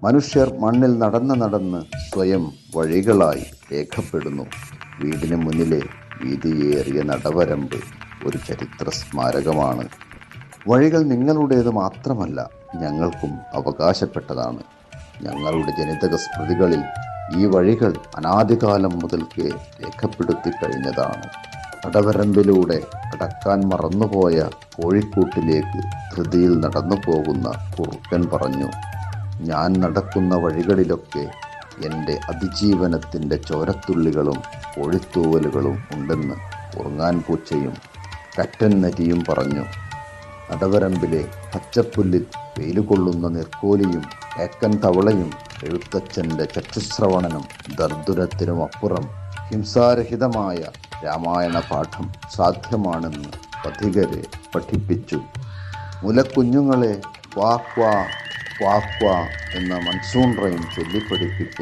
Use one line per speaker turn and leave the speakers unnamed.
മനുഷ്യർ മണ്ണിൽ നടന്ന് നടന്ന് സ്വയം വഴികളായി രേഖപ്പെടുന്നു വീടിന് മുന്നിലെ വീതിയേറിയ നടവരമ്പ് ഒരു ചരിത്ര സ്മാരകമാണ് വഴികൾ നിങ്ങളുടേത് മാത്രമല്ല ഞങ്ങൾക്കും അവകാശപ്പെട്ടതാണ് ഞങ്ങളുടെ ജനിതക സ്മൃതികളിൽ ഈ വഴികൾ അനാദികാലം മുതൽക്കേ രേഖപ്പെടുത്തി കഴിഞ്ഞതാണ് നടവരമ്പിലൂടെ കടക്കാൻ മറന്നുപോയ കോഴിക്കൂട്ടിലേക്ക് ധൃതിയിൽ നടന്നു പോകുന്ന കുറുക്കൻ പറഞ്ഞു ഞാൻ നടക്കുന്ന വഴികളിലൊക്കെ എൻ്റെ അതിജീവനത്തിൻ്റെ ചോരത്തുള്ളികളും കോഴിത്തൂവലുകളും ഉണ്ടെന്ന് ഉറങ്ങാൻ പൂച്ചയും കറ്റൻ നരിയും പറഞ്ഞു നടവരമ്പിലെ പച്ചപ്പുല്ലിൽ വെയിലുകൊള്ളുന്ന നിർക്കോലിയും ഏക്കൻ തവളയും എഴുത്തച്ഛൻ്റെ ചക്ഷുശ്രവണനും ദർദുരത്തിനും അപ്പുറം ഹിംസാരഹിതമായ രാമായണ പാഠം സാധ്യമാണെന്ന് പഥികരെ പഠിപ്പിച്ചു മുലക്കുഞ്ഞുങ്ങളെ ക്വാ ക്വാ ക്വാ ക്വാ എന്ന മൺസൂൺ റൈം ചൊല്ലിപ്പഠിപ്പിക്കുന്ന